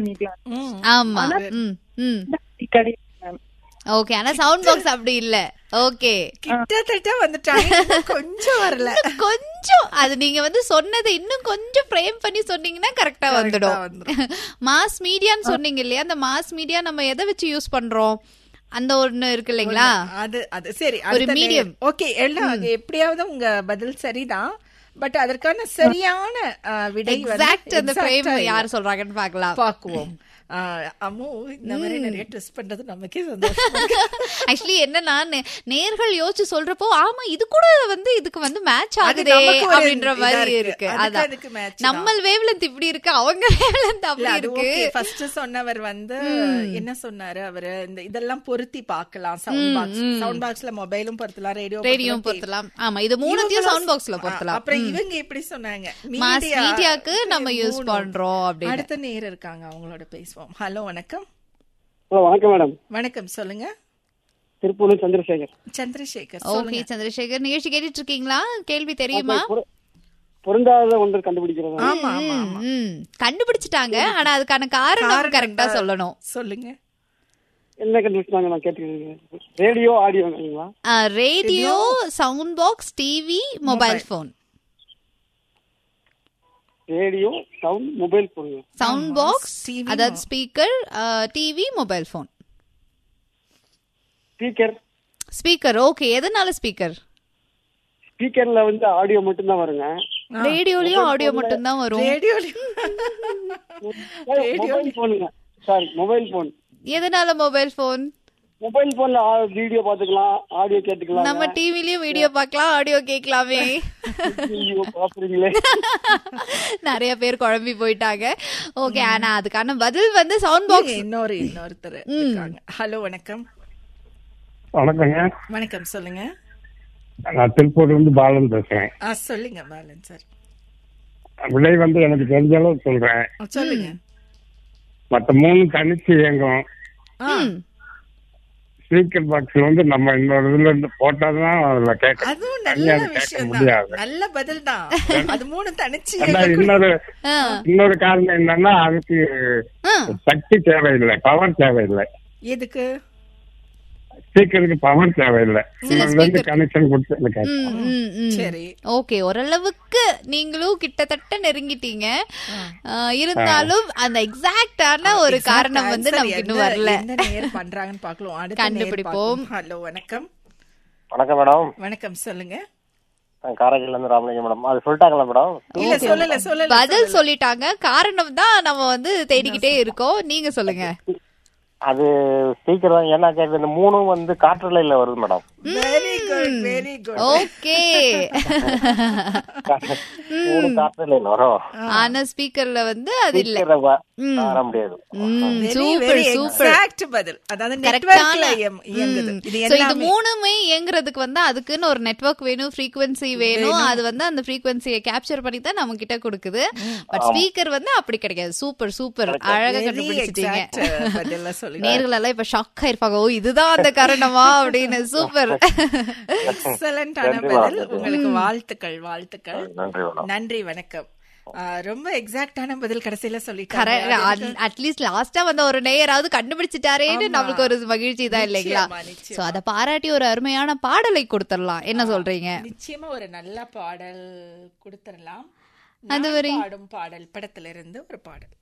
பண்ணிக்கலாம் ம். ஆமா ம் ம் அப்படி கிடையாது மேம் ஓகே ஆனா சவுண்ட் பாக்ஸ் அப்படி இல்ல ஓகே கிட்டத்தட்ட வந்துட்டாங்க இன்னும் கொஞ்சம் வரல கொஞ்சம் அது நீங்க வந்து சொன்னதை இன்னும் கொஞ்சம் ஃப்ரேம் பண்ணி சொன்னீங்கன்னா கரெக்டா வந்துடும் வந்துரும். மாஸ் மீடியான்னு சொன்னீங்க இல்லையா அந்த மாஸ் மீடியா நம்ம எதை வச்சு யூஸ் பண்றோம் அந்த ஒண்ணு இருக்கு இல்லைங்களா அது அது சரி ஒரு medium. ஓகே எல்லாம் அது எப்படியாவது உங்க பதில் சரிதான் பட் அதற்கான சரியான அஹ், விடை வந்து எக்ஸாக்ட் அந்த exact ஃப்ரேம் ஆ இல்ல. யார் சொல்றாங்கன்னு பார்க்கலாம் பாக்குவோம் ஆஹ், அம்மு இந்த மாதிரி நிறைய ட்விஸ்ட் பண்றது நமக்கே சந்தோஷம் ஆக்சுவலி என்னன்னா நே- நேர்கள் யோசிச்சு சொல்றப்போ ஆமா இது கூட வந்து இதுக்கு வந்து மேட்ச் அது ஆகுதே நமக்கு ஒரு அப்படின்ற இதா மாதிரி இருக்கு. இருக்கு அதுக்கு அதான் அதுக்கு match நம்ம வேவ்லென்த் இப்படி இருக்கு அவங்க வேவ்லென்த் இல்ல அப்படி அது இருக்கு ஓகே ஃபர்ஸ்ட் சொன்னவர் வந்து என்ன சொன்னாரு அவரு இந்த இதெல்லாம் பொருத்தி பார்க்கலாம் சவுண்ட் பாக்ஸ் சவுண்ட் பாக்ஸ்ல மொபைலும் பொருத்தலாம் ரேடியோ ரேடியோ பொருத்தலாம் ஆமா இது மூணுத்தையும் சவுண்ட் பாக்ஸ்ல பொருத்தலாம் அப்புறம் இவங்க எப்படி சொன்னாங்க மாஸ் Media- மீடியாக்கு நம்ம யூஸ் மூணு. பண்றோம் அப்படின்னு அடுத்த நேர் இருக்காங்க அவங்களோட பேசுவோம் ஹலோ வணக்கம் ஹலோ வணக்கம் மேடம் வணக்கம் சொல்லுங்க திருப்பூர் சந்திரசேகர் சந்திரசேகர் ஓகே சொல்லுங்க சந்திரசேகர் நிகழ்ச்சி கேட்டுட்டு இருக்கீங்களா கேள்வி தெரியுமா பொரு- பொருந்தாத ஒன்று கண்டுபிடிக்கிறது ஆமா ஆமா ஆமா ம், கண்டுபிடிச்சிட்டாங்க ஆனா அதுக்கான காரணம் காரணம் கரெக்டா தான். சொல்லணும் சொல்லுங்க என்ன கண்டுபிடிச்சாங்க நான் கேட்டுக்கிறேன் ரேடியோ ஆடியோங்களா radio sound box TV mobile phone radio sound mobile போனுங்க சவுண்ட் ஆமா, பாக்ஸ் TV அதாவது speaker TV mobile phone speaker speaker okay எதனால ஸ்பீக்கர் ஸ்பீக்கர்ல வந்து ஆடியோ மட்டும்தான் வருங்க ரேடியோலயும் ஆடியோ மட்டும் தான் வரும் ரேடியோ மொபைல் போனுங்க சாரி மொபைல் போன் எதனால மொபைல் போன் மொபைல் போன்ல வீடியோ பாத்துக்கலாம் ஆடியோ கேட்டுக்கலாம் நம்ம டிவிலயும் வீடியோ பார்க்கலாம் ஆடியோ கேட்கலாமே ஐயோ, பாக்குறீங்களே நிறைய பேர் குழம்பி போயிட்டாங்க ஓகே ஆனா அதுக்கான பதில் வந்து சவுண்ட் பாக்ஸ் இன்னொரு இன்னொருத்தர் இருக்காங்க ஹலோ வணக்கம் வணக்கங்க வணக்கம் சொல்லுங்க நான் திருப்பூர்ல இருந்து பாலன் பேசுறேன் ஆ சொல்லுங்க பாலன் சார் விலை வந்து எனக்கு தெரிஞ்ச அளவு சொல்றேன் சொல்லுங்க மற்ற மூணு தனிச்சு இயங்கும் ஆ, ஸ்பீக்கர் பாக்ஸ் வந்து நம்ம இன்னொரு இதுல இருந்து போட்டாதான் அதுல கேட்க அதுவும் தனியா நல்ல அது கேட்க விஷயம் முடியாது. தான் நல்ல பதில் தான் அது மூணு தனிச்சு ஆனா இன்னொரு இன்னொரு காரணம் என்னன்னா அதுக்கு சக்தி தேவையில்லை பவர் தேவையில்லை எதுக்கு ஸ்பீக்கருக்கு பவர் தேவையில்லை இன்னொரு இருந்து கனெக்ஷன் கொடுத்து அதுல கேட்கலாம் சரி ஓகே ஓரளவுக்கு நீங்களும் கிட்டத்தட்ட நெருங்கிட்டீங்க ஆ, இருந்தாலும் அந்த எக்ஸாக்டான ஒரு காரணம் வந்து Answer நமக்கு இன்னும் எந்த- வரல எந்த நேர் பண்றாங்கன்னு பார்க்கலாம் அடுத்த கண்டுபிடிப்போம். ஹலோ வணக்கம் வணக்கம் மேடம் வணக்கம் சொல்லுங்க நான் காரைக்கால்ல இருந்து ராமலிங்கம் மேடம் அது சொல்லிட்டாங்களா மேடம் இல்ல சொல்லல சொல்லல பதில் சொல்லிட்டாங்க காரணம் தான் நம்ம வந்து தேடிக்கிட்டே இருக்கோம் நீங்க சொல்லுங்க அது ஸ்பீக்கர் தான் என்ன கேட்குது இந்த மூணும் வந்து காற்றுலையில வருது madam very good very good okay மூணு காற்றுலையில வரும் ஆனா ஸ்பீக்கர்ல வந்து அது இல்ல ஸ்பீக்கரை வ- வர முடியாது சூப்பர் சூப்பர் எக்ஸாக்ட் பதில் அதாவது கரெக்டான நெட்வொர்க்ல இயங்குது இது சோ இது எல்லாமே மூணுமே இயங்குறதுக்கு வந்து அதுக்குன்னு ஒரு நெட்வொர்க் வேணும் ஃப்ரீக்வன்சி வேணும் அது வந்து அந்த ஃப்ரீக்வன்சியை கேப்சர் பண்ணி தான் நம்ம கிட்ட கொடுக்குது பட் ஸ்பீக்கர் வந்து அப்படி கிடைக்காது சூப்பர் சூப்பர் அழகா Very கண்டுபிடிச்சிட்டீங்க exact பதிலா சொல்லி நேர்கள் எல்லாம் இப்ப ஷாக் ஆயிருப்பாங்க ஓ இதுதான் அந்த காரணமா அப்படின்னு சூப்பர் எக்ஸலண்டான நன்றி, பதில் நன்றி. உங்களுக்கு வாழ்த்துக்கள் வாழ்த்துக்கள் நன்றி மேடம் நன்றி வணக்கம் ஆ, ரொம்ப எக்ஸாக்டான பதில் கடைசியில சொல்லிட்டாங்க அட்லீஸ்ட் லாஸ்டா வந்த ஒரு நேயராவது கண்டுபிடிச்சிட்டாரேன்னு நம்மளுக்கு ஒரு மகிழ்ச்சி தான் இல்லைங்களா நிச்சயமா, நிச்சயமா. சோ அத பாராட்டி ஒரு அருமையான பாடலை கொடுத்துடலாம் என்ன சொல்றீங்க நிச்சயமா ஒரு நல்ல பாடல் கொடுத்துடலாம் அது நான் வரை- பாடும் பாடல் படத்திலிருந்து ஒரு பாடல்